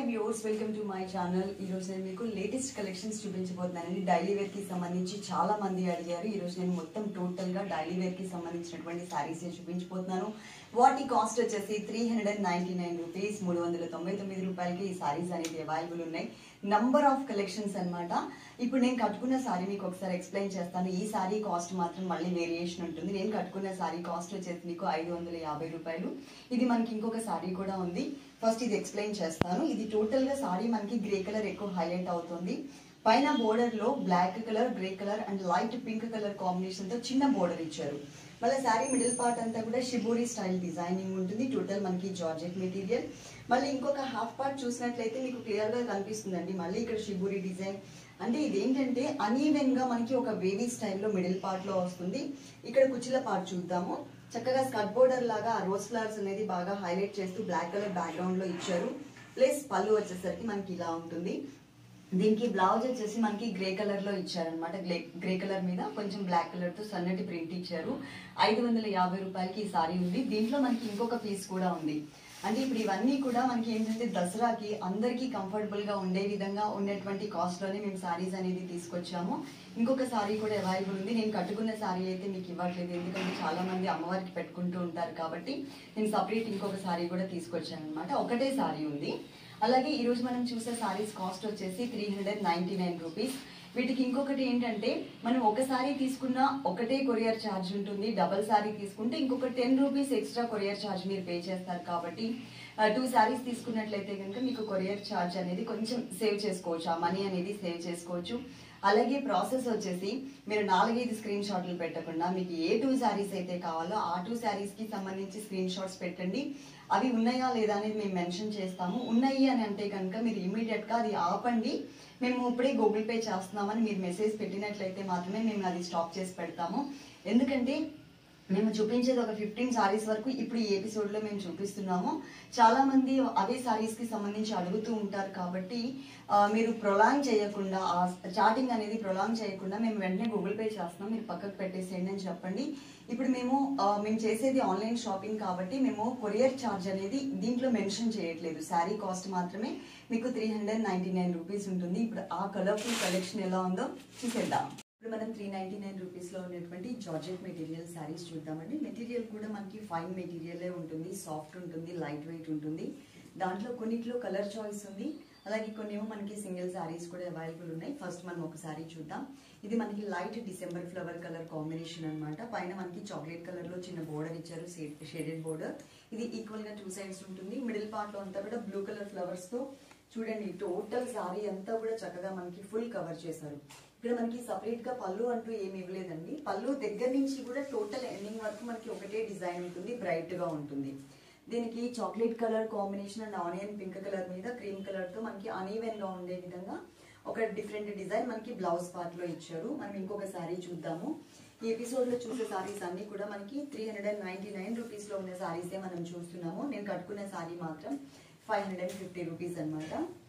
viewers welcome to my channel ఈ రోజు నేను మీకు లేటెస్ట్ కలెక్షన్స్ చూపించబోతున్నానండి డైలీ వేర్ కి సంబంధించి చాలా మంది అడిగారు ఈ రోజు నేను మొత్తం టోటల్ గా డైలీ వేర్ కి సంబంధించినటువంటి సారీస్ చూపించబోతున్నాను వాటి కాస్ట్ వచ్చేసి three hundred and ninety nine rupees మూడు వందల తొంభై తొమ్మిది రూపాయలకి ఈ సారీస్ అనేది అవైలబుల్ ఉన్నాయి నంబర్ ఆఫ్ కలెక్షన్స్ అన్నమాట ఇప్పుడు నేను కట్టుకున్న సారీ మీకు ఒకసారి ఎక్స్ప్లెయిన్ చేస్తాను ఈ సారీ కాస్ట్ మాత్రం మళ్ళీ వేరియేషన్ ఉంటుంది నేను కట్టుకున్న సారీ కాస్ట్ వచ్చేసి మీకు ఐదు వందల యాభై రూపాయలు ఇది మనకి ఇంకొక సారీ కూడా ఉంది ఫస్ట్ ఇది ఎక్స్ప్లెయిన్ చేస్తాను ఇది టోటల్ గా సారీ మనకి గ్రే కలర్ ఎక్కువ హైలైట్ అవుతుంది పైన బోర్డర్ లో black colour grey colour and light pink colour combination తో చిన్న బోర్డర్ ఇచ్చారు మళ్ళీ శారీ మిడిల్ పార్ట్ అంతా కూడా షిబోరి స్టైల్ డిజైనింగ్ ఉంటుంది టోటల్ మనకి జార్జెట్ మెటీరియల్ మళ్ళీ ఇంకొక హాఫ్ పార్ట్ చూసినట్లయితే మీకు క్లియర్ గా కనిపిస్తుందండి మళ్ళీ ఇక్కడ షిబోరి డిజైన్ అంటే ఇదేంటంటే అనీవెన్ గా మనకి ఒక వేవీ స్టైల్లో మిడిల్ పార్ట్ లో వస్తుంది ఇక్కడ కుచ్చిల పార్ట్ చూద్దాము చక్కగా స్కట్ బోర్డర్ లాగా ఆ రోజ్ ఫ్లవర్స్ అనేది బాగా హైలైట్ చేస్తూ బ్లాక్ కలర్ బ్యాక్గ్రౌండ్ లో ఇచ్చారు ప్లస్ పళ్ళు వచ్చేసరికి మనకి ఇలా ఉంటుంది దీనికి బ్లౌజ్ వచ్చేసి మనకి గ్రే కలర్ లో ఇచ్చారనమాట గ్రే గ్రే కలర్ మీద కొంచెం బ్లాక్ కలర్ తో సన్నటి ప్రింట్ ఇచ్చారు ఐదు వందల యాభై రూపాయలకి ఈ సారీ ఉంది దీంట్లో మనకి ఇంకొక పీస్ కూడా ఉంది అంటే ఇప్పుడు ఇవన్నీ కూడా మనకి ఏంటంటే దసరాకి అందరికీ కంఫర్టబుల్ గా ఉండే విధంగా ఉన్నటువంటి కాస్ట్ లోనే మేము సారీస్ అనేది తీసుకొచ్చాము ఇంకొక సారీ కూడా అవైలబుల్ ఉంది నేను కట్టుకున్న సారీ అయితే మీకు ఇవ్వట్లేదు ఎందుకంటే చాలా మంది అమ్మవారికి పెట్టుకుంటూ ఉంటారు కాబట్టి నేను సపరేట్ ఇంకొక సారీ కూడా తీసుకొచ్చాను అనమాట ఒకటే సారీ ఉంది అలాగే ఈ రోజు మనం చూసే సారీస్ కాస్ట్ వచ్చేసి three hundred ninety nine rupees వీటికి ఇంకొకటి ఏంటంటే మనం ఒక సారీ తీసుకున్న ఒకటే కొరియర్ ఛార్జ్ ఉంటుంది డబల్ సారీ తీసుకుంటే ఇంకొక ten rupees extra courier charge మీరు పే చేస్తారు కాబట్టి టూ సారీస్ తీసుకున్నట్లయితే కనుక మీకు కొరియర్ ఛార్జ్ అనేది కొంచెం సేవ్ చేసుకోవచ్చు ఆ మనీ అనేది సేవ్ చేసుకోవచ్చు అలాగే ప్రాసెస్ వచ్చేసి మీరు నాలుగైదు స్క్రీన్ షాట్లు పెట్టకుండా మీకు ఏ టూ శారీస్ అయితే కావాలో ఆ టూ శారీస్ కి సంబంధించి స్క్రీన్ షాట్స్ పెట్టండి అవి ఉన్నాయా లేదా అనేది మేము మెన్షన్ చేస్తాము ఉన్నాయి అని అంటే కనుక మీరు ఇమీడియట్ గా అది ఆపండి మేము ఇప్పుడే గూగుల్ పే చేస్తున్నామని మీరు మెసేజ్ పెట్టినట్లయితే మాత్రమే మేము అది స్టాప్ చేసి పెడతాము ఎందుకంటే మేము చూపించేది ఒక ఫిఫ్టీన్ సారీస్ వరకు ఇప్పుడు ఈ ఎపిసోడ్ లో మేము చూపిస్తున్నాము చాలా మంది అదే సారీస్ కి సంబంధించి అడుగుతూ ఉంటారు కాబట్టి ఆ, మీరు ప్రొలాంగ్ చేయకుండా ఆ చాటింగ్ అనేది ప్రొలాంగ్ చేయకుండా మేము వెంటనే గూగుల్ పే చేస్తున్నాం మీరు పక్కకు పెట్టేసేయండి అని చెప్పండి ఇప్పుడు మేము ఆ, మేము చేసేది ఆన్లైన్ షాపింగ్ కాబట్టి మేము కొరియర్ ఛార్జ్ అనేది దీంట్లో మెన్షన్ చేయట్లేదు శారీ కాస్ట్ మాత్రమే మీకు three hundred ninety nine rupees ఉంటుంది ఇప్పుడు ఆ కలర్ఫుల్ కలెక్షన్ ఎలా ఉందో చూసేద్దాం ఇప్పుడు మనం త్రీ నైన్టీ నైన్ రూపీస్లో ఉన్నటువంటి జార్జెట్ మెటీరియల్ శారీస్ చూద్దామండి మెటీరియల్ కూడా మనకి ఫైన్ మెటీరియలే ఉంటుంది సాఫ్ట్ ఉంటుంది లైట్ వెయిట్ ఉంటుంది దాంట్లో కొన్నిట్లో కలర్ చాయిస్ ఉంది అలాగే కొన్ని ఏమో మనకి సింగిల్ శారీస్ కూడా అవైలబుల్ ఉన్నాయి ఫస్ట్ మనం ఒక శారీ చూద్దాం ఇది మనకి light December flower colour combination అన్నమాట పైన మనకి చాక్లెట్ కలర్ లో చిన్న బోర్డర్ ఇచ్చారు షేడెడ్ బోర్డర్ ఇది ఈక్వల్ గా టూ సైడ్స్ ఉంటుంది మిడిల్ పార్ట్ లో అంతా కూడా బ్లూ కలర్ ఫ్లవర్స్ తో చూడండి టోటల్ సారీ అంతా కూడా చక్కగా మనకి ఫుల్ కవర్ చేశారు ఇక్కడ మనకి సపరేట్ గా పళ్ళు అంటూ ఏమి ఇవ్వలేదండి పళ్ళు దగ్గర నుంచి కూడా టోటల్ ఎండింగ్ వరకు మనకి ఒకటే డిజైన్ ఉంటుంది బ్రైట్ గా ఉంటుంది దీనికి chocolate colour combination and onion pink colour మీద క్రీమ్ కలర్ తో మనకి అనీవెన్ గా ఉండే విధంగా ఒక డిఫరెంట్ డిజైన్ మనకి బ్లౌజ్ పార్ట్ లో ఇచ్చారు మనం ఇంకొక శారీ చూద్దాము ఈ ఎపిసోడ్ లో చూసే సారీస్ అన్ని కూడా మనకి three hundred and ninety nine rupees లో ఉన్న సారీసే మనం చూస్తున్నాము నేను కట్టుకునే సారీ మాత్రం five hundred and fifty rupees అనమాట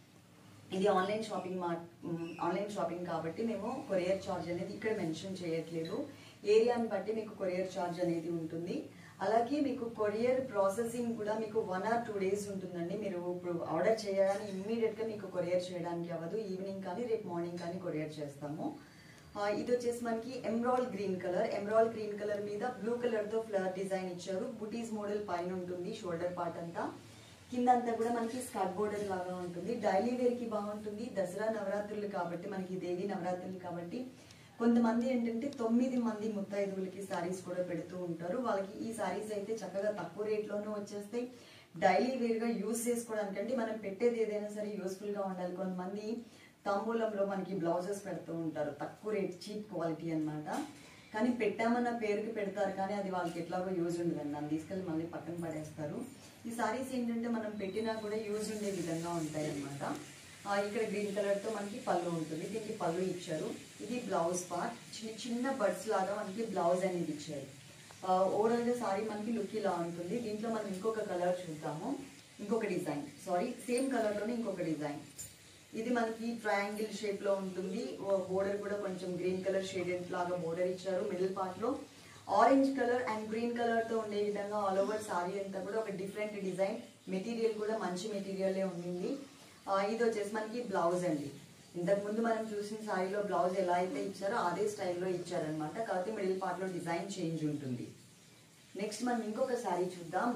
ఇది ఆన్లైన్ షాపింగ్ మా ఆన్లైన్ షాపింగ్ కాబట్టి మేము కొరియర్ ఛార్జ్ అనేది ఇక్కడ మెన్షన్ చేయట్లేదు ఏరియాని బట్టి మీకు కొరియర్ ఛార్జ్ అనేది ఉంటుంది అలాగే మీకు కొరియర్ ప్రాసెసింగ్ కూడా మీకు వన్ ఆర్ టూ డేస్ ఉంటుందండి మీరు ఇప్పుడు ఆర్డర్ చేయగానే ఇమ్మీడియట్ గా మీకు కొరియర్ చేయడానికి అవ్వదు ఈవినింగ్ కానీ రేపు మార్నింగ్ కానీ కొరియర్ చేస్తాము ఆ, ఇది వచ్చేసి మనకి emerald green colour emerald green colour మీద బ్లూ కలర్ తో ఫ్లవర్ డిజైన్ ఇచ్చారు బుటీస్ మోడల్ పైన ఉంటుంది షోల్డర్ పార్ట్ అంతా కింద అంతా కూడా మనకి స్కర్ట్ బోర్డర్ లాగా ఉంటుంది డైలీ వేర్ కి బాగుంటుంది దసరా నవరాత్రులు కాబట్టి మనకి దేవి నవరాత్రులు కాబట్టి కొంతమంది ఏంటంటే తొమ్మిది మంది ముత్తైదువులకి సారీస్ కూడా పెడుతూ ఉంటారు వాళ్ళకి ఈ సారీస్ అయితే చక్కగా తక్కువ రేట్ లోనే వచ్చేస్తాయి డైలీ వేర్ గా యూజ్ చేసుకోవడానికి అంటే మనం పెట్టేది ఏదైనా సరే యూస్ఫుల్ గా ఉండాలి కొంతమంది తాంబూలంలో మనకి బ్లౌజెస్ పెడుతూ ఉంటారు తక్కువ రేట్ చీప్ క్వాలిటీ అన్నమాట కానీ పెట్టామన్న పేరుకి పెడతారు కానీ అది వాళ్ళకి ఎట్లాగో యూజ్ ఉండదండి నన్ను తీసుకెళ్ళి మళ్ళీ పక్కన పడేస్తారు ఈ సారీస్ ఏంటంటే మనం పెట్టినా కూడా యూజ్ ఉండే విధంగా ఉంటాయి అన్నమాట ఆ, ఇక్కడ గ్రీన్ కలర్ తో మనకి పళ్ళు ఉంటుంది దీనికి పళ్ళు ఇచ్చారు ఇది బ్లౌజ్ పార్ట్ చిన్న చిన్న బర్డ్స్ లాగా మనకి బ్లౌజ్ అనేది ఇచ్చారు ఓవరాల్ గా సారీ మనకి లుక్ ఇలా ఉంటుంది దీంట్లో మనం ఇంకొక కలర్ చూద్దాము ఇంకొక డిజైన్ సారీ సేమ్ కలర్ లోనే ఇంకొక డిజైన్ ఇది మనకి ట్రయాంగిల్ షేప్ లో ఉంటుంది బోర్డర్ కూడా కొంచెం గ్రీన్ కలర్ షేడెడ్ లాగా బోర్డర్ ఇచ్చారు మిడిల్ పార్ట్ లో orange colour and green colour తో ఉండే విధంగా ఆల్ ఓవర్ సారీ అంతా కూడా ఒక డిఫరెంట్ డిజైన్ మెటీరియల్ కూడా మంచి మెటీరియలే ఉంది ఆ, ఇది వచ్చేసి మనకి బ్లౌజ్ అండి ఇంతకు ముందు మనం చూసిన సారీలో బ్లౌజ్ ఎలా అయితే ఇచ్చారో అదే స్టైల్లో ఇచ్చారనమాట కాకపోతే మిడిల్ పార్ట్లో డిజైన్ చేంజ్ ఉంటుంది నెక్స్ట్ మనం ఇంకొక శారీ చూద్దాం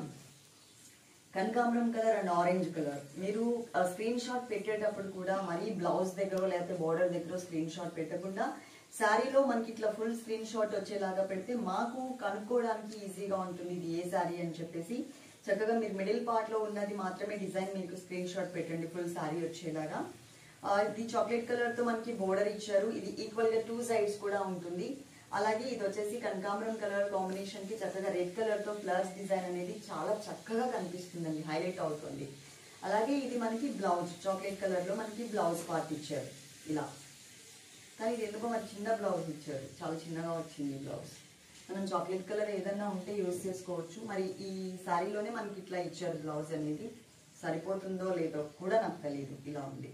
కనకాంబరం కలర్ అండ్ ఆరెంజ్ కలర్ మీరు స్క్రీన్ షాట్ పెట్టేటప్పుడు కూడా మరీ బ్లౌజ్ దగ్గర లేకపోతే బోర్డర్ దగ్గర స్క్రీన్ షాట్ పెట్టకుండా శారీలో మనకి ఇట్లా ఫుల్ స్క్రీన్ షాట్ వచ్చేలాగా పెడితే మాకు కనుక్కోవడానికి ఈజీగా ఉంటుంది ఇది ఏ శారీ అని చెప్పేసి చక్కగా మీరు మిడిల్ పార్ట్ లో ఉన్నది మాత్రమే డిజైన్ మీకు స్క్రీన్ షాట్ పెట్టండి ఫుల్ శారీ వచ్చేలాగా ఆ, ఇది చాక్లెట్ కలర్ తో మనకి బోర్డర్ ఇచ్చారు ఇది ఈక్వల్ గా టూ సైడ్స్ కూడా ఉంటుంది అలాగే ఇది వచ్చేసి కనకాంబరం కలర్ కాంబినేషన్ కి చక్కగా రెడ్ కలర్ తో ఫ్లవర్స్ డిజైన్ అనేది చాలా చక్కగా కనిపిస్తుందండి హైలైట్ అవుతుంది అలాగే ఇది మనకి బ్లౌజ్ చాక్లెట్ కలర్ లో మనకి బ్లౌజ్ పార్ట్ ఇచ్చారు ఇలా కానీ ఇది ఎందుకో మరి చిన్న బ్లౌజ్ ఇచ్చారు చాలా చిన్నగా వచ్చింది బ్లౌజ్ మనం చాక్లెట్ కలర్ ఏదన్నా ఉంటే యూస్ చేసుకోవచ్చు మరి ఈ శారీలోనే మనకి ఇట్లా ఇచ్చారు బ్లౌజ్ అనేది సరిపోతుందో లేదో కూడా నాకు తెలియదు ఇలా ఉంది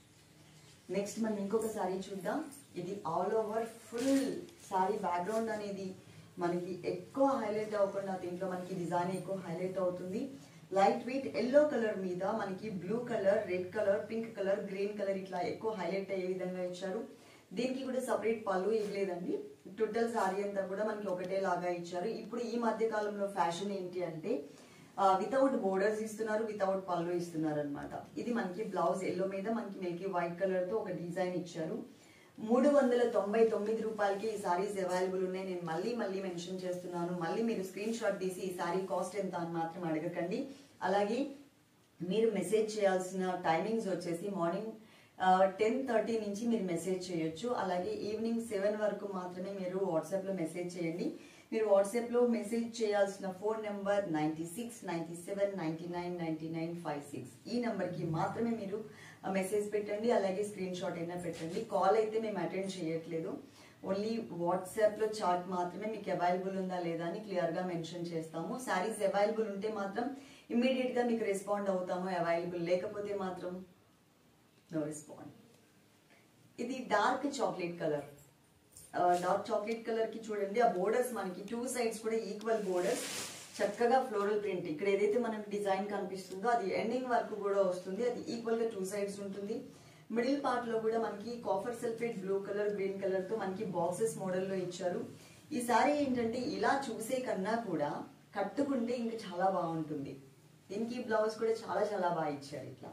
నెక్స్ట్ మనం ఇంకొక శారీ చూద్దాం ఇది all over full sari background అనేది మనకి ఎక్కువ హైలైట్ అవ్వకుండా దీంట్లో మనకి డిజైన్ ఎక్కువ హైలైట్ అవుతుంది లైట్ వెయిట్ ఎల్లో కలర్ మీద మనకి blue colour red colour pink colour green colour ఇట్లా ఎక్కువ హైలైట్ అయ్యే విధంగా ఇచ్చారు దీనికి కూడా సపరేట్ పళ్ళు ఇవ్వలేదండి టోటల్ శారీ అంతా కూడా మనకి ఒకటే లాగా ఇచ్చారు ఇప్పుడు ఈ మధ్య కాలంలో ఫ్యాషన్ ఏంటి అంటే వితౌట్ బోర్డర్స్ ఇస్తున్నారు వితౌట్ పళ్ళు ఇస్తున్నారు అనమాట ఇది మనకి బ్లౌజ్ ఎల్లో మీద మనకి మిల్కీ వైట్ కలర్ తో ఒక డిజైన్ ఇచ్చారు మూడు వందల తొంభై తొమ్మిది రూపాయలకి ఈ సారీస్ అవైలబుల్ ఉన్నాయి నేను మళ్ళీ మళ్ళీ మెన్షన్ చేస్తున్నాను మళ్ళీ మీరు స్క్రీన్ షాట్ తీసి ఈ సారీ కాస్ట్ ఎంత అని మాత్రం అడగకండి అలాగే మీరు మెసేజ్ చేయాల్సిన టైమింగ్స్ వచ్చేసి మార్నింగ్ టెన్ థర్టీ నుంచి మీరు మెసేజ్ చేయొచ్చు అలాగే ఈవినింగ్ సెవెన్ వరకు మాత్రమే మీరు వాట్సాప్లో మెసేజ్ చేయండి మీరు వాట్సాప్లో మెసేజ్ చేయాల్సిన phone number ninety six ninety seven ninety nine ninety nine five six ఈ నెంబర్కి మాత్రమే మీరు మెసేజ్ పెట్టండి అలాగే స్క్రీన్ షాట్ అయినా పెట్టండి కాల్ అయితే మేము అటెండ్ చేయట్లేదు ఓన్లీ వాట్సాప్లో చాట్ మాత్రమే మీకు అవైలబుల్ ఉందా లేదా అని క్లియర్గా మెన్షన్ చేస్తాము శారీస్ అవైలబుల్ ఉంటే మాత్రం ఇమ్మీడియట్గా మీకు రెస్పాండ్ అవుతాము అవైలబుల్ లేకపోతే మాత్రం నో రెస్పాండ్ ఇది dark chocolate colour dark chocolate colour కి చూడండి ఆ బోర్డర్స్ మనకి టూ సైడ్స్ కూడా ఈక్వల్ బోర్డర్స్ చక్కగా ఫ్లోరల్ ప్రింట్ ఇక్కడ ఏదైతే మనకి డిజైన్ కనిపిస్తుందో అది ఎండింగ్ వరకు కూడా వస్తుంది అది ఈక్వల్ గా టూ సైడ్స్ ఉంటుంది మిడిల్ పార్ట్ లో కూడా మనకి copper sulphate blue colour green colour తో మనకి బాక్సెస్ మోడల్ లో ఇచ్చారు ఈ సారీ ఏంటంటే ఇలా చూసే కన్నా కూడా కట్టుకుంటే ఇంకా చాలా బాగుంటుంది దీనికి బ్లౌజ్ కూడా చాలా చాలా బాగా ఇచ్చారు ఇట్లా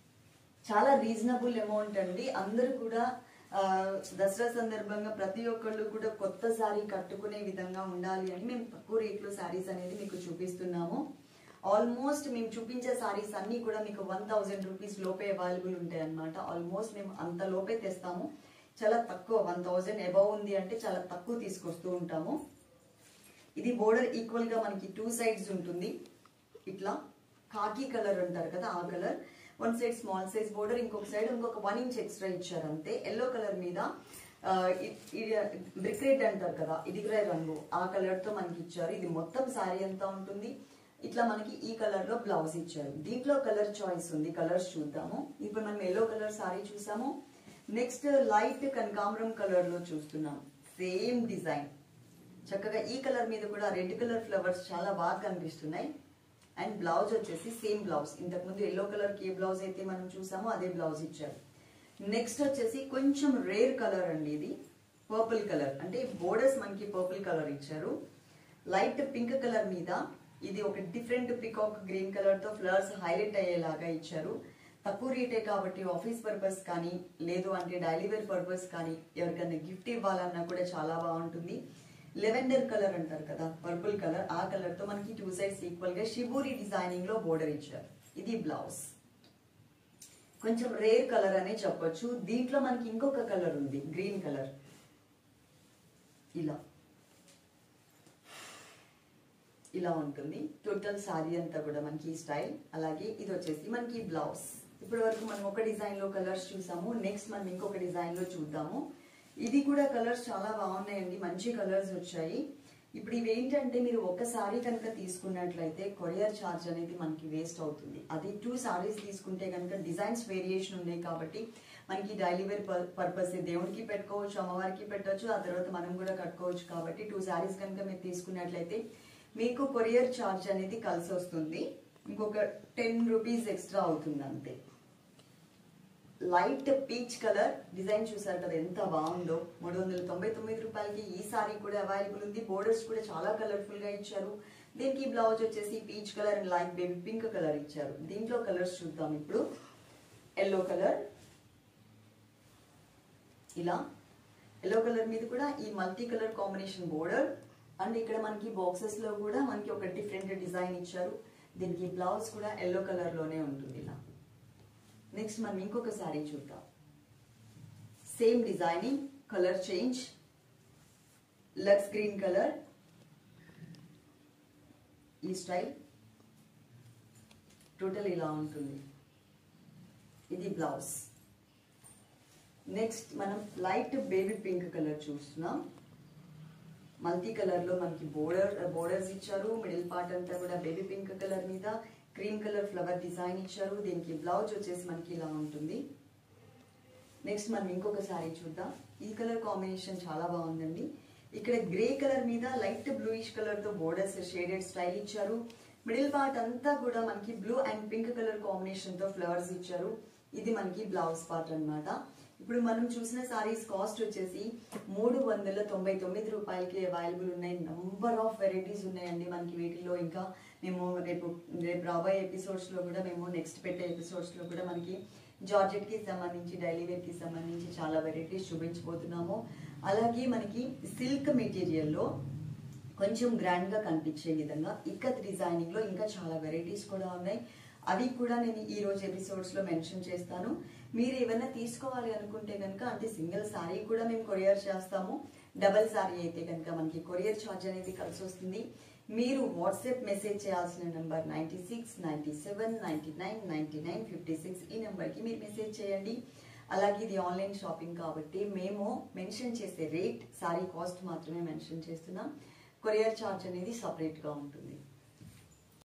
చాలా రీజనబుల్ అమౌంట్ అండి అందరూ కూడా ఆ, దసరా సందర్భంగా ప్రతి ఒక్కళ్ళు కూడా కొత్త శారీ కట్టుకునే విధంగా ఉండాలి అని మేము తక్కువ రేట్లో శారీస్ అనేది మీకు చూపిస్తున్నాము ఆల్మోస్ట్ మేము చూపించే శారీస్ అన్ని కూడా మీకు వన్ థౌజండ్ రూపీస్ లోపే అవైలబుల్ ఉంటాయి అన్నమాట ఆల్మోస్ట్ మేము అంత లోపే తెస్తాము చాలా తక్కువ వన్ థౌజండ్ అబౌవ్ ఉంది అంటే చాలా తక్కువ తీసుకొస్తూ ఉంటాము ఇది బోర్డర్ ఈక్వల్ గా మనకి టూ సైడ్స్ ఉంటుంది ఇట్లా కాకి కలర్ అంటారు కదా ఆ colour one side small size border ఇంకొక సైడ్ ఇంకొక వన్ ఇంచ్ ఎక్స్ట్రా ఇచ్చారు అంతే ఎల్లో కలర్ మీద బ్రిక్ రెడ్ అంటారు కదా ఇదిగ్రై రంగు ఆ కలర్ తో మనకి ఇచ్చారు ఇది మొత్తం శారీ ఎంత ఉంటుంది ఇట్లా మనకి ఈ కలర్ లో బ్లౌజ్ ఇచ్చారు దీంట్లో కలర్ చాయిస్ ఉంది కలర్స్ చూద్దాము ఇప్పుడు మనం ఎల్లో కలర్ శారీ చూసాము నెక్స్ట్ లైట్ కనకాంబరం కలర్ లో చూస్తున్నాం సేమ్ డిజైన్ చక్కగా ఈ కలర్ మీద కూడా రెడ్ కలర్ ఫ్లవర్స్ చాలా బాగా కనిపిస్తున్నాయి అండ్ బ్లౌజ్ వచ్చేసి సేమ్ బ్లౌజ్ ఇంతకుముందు ఎల్లో కలర్ కి ఏ బ్లౌజ్ అయితే మనం చూసామో అదే బ్లౌజ్ ఇచ్చారు నెక్స్ట్ వచ్చేసి కొంచెం రేర్ కలర్ అండి ఇది పర్పుల్ కలర్ అంటే బోర్డర్స్ మనకి పర్పుల్ కలర్ ఇచ్చారు లైట్ పింక్ కలర్ మీద ఇది ఒక డిఫరెంట్ పికాక్ గ్రీన్ కలర్ తో ఫ్లవర్స్ హైలైట్ అయ్యేలాగా ఇచ్చారు తక్కువ రేటే కాబట్టి ఆఫీస్ పర్పస్ కానీ లేదు అంటే డైలీ వేర్ పర్పస్ కానీ ఎవరికైనా గిఫ్ట్ ఇవ్వాలన్నా కూడా చాలా బాగుంటుంది లెవెండర్ కలర్ అంటారు కదా పర్పుల్ కలర్ ఆ కలర్ తో మనకి టూ సైడ్స్ ఈక్వల్ గా షిబూరి డిజైనింగ్ లో బోర్డర్ ఇచ్చారు ఇది బ్లౌజ్ కొంచెం రేర్ కలర్ అనే చెప్పొచ్చు దీంట్లో మనకి ఇంకొక కలర్ ఉంది గ్రీన్ కలర్ ఇలా ఇలా ఉంటుంది టోటల్ సారీ అంతా కూడా మనకి ఈ స్టైల్ అలాగే ఇది వచ్చేసి మనకి బ్లౌజ్ ఇప్పటి వరకు మనం ఒక డిజైన్ లో కలర్స్ చూసాము నెక్స్ట్ మనం ఇంకొక డిజైన్ లో చూద్దాము ఇది కూడా కలర్స్ చాలా బాగున్నాయండి మంచి కలర్స్ వచ్చాయి ఇప్పుడు ఇవి ఏంటంటే మీరు ఒక సారీ కనుక తీసుకున్నట్లయితే కొరియర్ ఛార్జ్ అనేది మనకి వేస్ట్ అవుతుంది అది టూ సారీస్ తీసుకుంటే కనుక డిజైన్స్ వేరియేషన్ ఉన్నాయి కాబట్టి మనకి డైలీ వేర్ పర్పస్ దేవుడికి పెట్టుకోవచ్చు అమ్మవారికి పెట్టవచ్చు ఆ తర్వాత మనం కూడా కట్టుకోవచ్చు కాబట్టి టూ సారీస్ కనుక మీరు తీసుకున్నట్లయితే మీకు కొరియర్ ఛార్జ్ అనేది కలిసి వస్తుంది ఇంకొక టెన్ రూపీస్ ఎక్స్ట్రా అవుతుంది అంతే లైట్ పీచ్ కలర్ డిజైన్ చూసారు కదా ఎంత బాగుందో మూడు వందల తొంభై తొమ్మిది రూపాయలకి ఈ సారీ కూడా అవైలబుల్ ఉంది బోర్డర్స్ కూడా చాలా కలర్ఫుల్ గా ఇచ్చారు దీనికి బ్లౌజ్ వచ్చేసి peach colour and light baby pink colour ఇచ్చారు దీంట్లో కలర్స్ చూద్దాం ఇప్పుడు ఎల్లో కలర్ ఇలా ఎల్లో కలర్ మీద కూడా ఈ multi colour combination border and ఇక్కడ మనకి బాక్సెస్ లో కూడా మనకి ఒక డిఫరెంట్ డిజైన్ ఇచ్చారు దీనికి బ్లౌజ్ కూడా ఎల్లో కలర్ లోనే ఉంటుంది ఇలా నెక్స్ట్ మనం ఇంకొక శారీ చూద్దాం సేమ్ డిజైనింగ్ కలర్ చేంజ్ లక్స్ గ్రీన్ కలర్ ఈ స్టైల్ టోటల్ ఇలా ఉంటుంది ఇది బ్లౌజ్ నెక్స్ట్ మనం లైట్ బేబీ పింక్ కలర్ చూస్తున్నాం మల్టీ కలర్ లో మనకి బోర్డర్ బోర్డర్స్ ఇచ్చారు మిడిల్ పార్ట్ అంతా కూడా బేబీ పింక్ కలర్ మీద క్రీమ్ కలర్ ఫ్లవర్ డిజైన్ ఇచ్చారు దీనికి బ్లౌజ్ వచ్చేసి మనకి ఇలా ఉంటుంది నెక్స్ట్ మనం ఇంకొక శారీ చూద్దాం ఈ కలర్ కాంబినేషన్ చాలా బాగుందండి ఇక్కడ గ్రే కలర్ మీద లైట్ బ్లూయిష్ కలర్ తో బోర్డర్స్ షేడెడ్ స్టైల్ ఇచ్చారు మిడిల్ పార్ట్ అంతా కూడా మనకి blue and pink colour combination తో ఫ్లవర్స్ ఇచ్చారు ఇది మనకి బ్లౌజ్ పార్ట్ అన్నమాట ఇప్పుడు మనం చూసిన సారీస్ కాస్ట్ వచ్చేసి మూడు వందల తొంభై తొమ్మిది రూపాయలకి అవైలబుల్ ఉన్నాయి నంబర్ ఆఫ్ వెరైటీస్ ఉన్నాయండి మనకి వీటిలో ఇంకా మేము రేపు రేపు రాబోయే ఎపిసోడ్స్ లో కూడా మేము నెక్స్ట్ పెట్టే ఎపిసోడ్స్ లో కూడా మనకి జార్జెట్ కి సంబంధించి డైలీ వేర్ కి సంబంధించి చాలా వెరైటీస్ చూపించబోతున్నాము అలాగే మనకి సిల్క్ మెటీరియల్లో కొంచెం గ్రాండ్ గా కనిపించే విధంగా ఇక్కత్ డిజైనింగ్ లో ఇంకా చాలా వెరైటీస్ కూడా ఉన్నాయి అవి కూడా నేను ఈ రోజు ఎపిసోడ్స్ లో మెన్షన్ చేస్తాను మీరు ఏమైనా తీసుకోవాలి అనుకుంటే కనుక అంటే సింగిల్ సారీ కూడా మేము కొరియర్ చేస్తాము డబల్ సారీ అయితే కనుక మనకి కొరియర్ ఛార్జ్ అనేది కలిసి వస్తుంది మీరు వాట్సాప్ మెసేజ్ చేయాల్సిన number ninety six ninety seven ninety nine ninety nine fifty six ఈ నెంబర్కి మీరు మెసేజ్ చేయండి అలాగే ఇది ఆన్లైన్ షాపింగ్ కాబట్టి మేము మెన్షన్ చేసే రేట్ సారీ కాస్ట్ మాత్రమే మెన్షన్ చేస్తున్నాం కొరియర్ ఛార్జ్ అనేది సపరేట్గా ఉంటుంది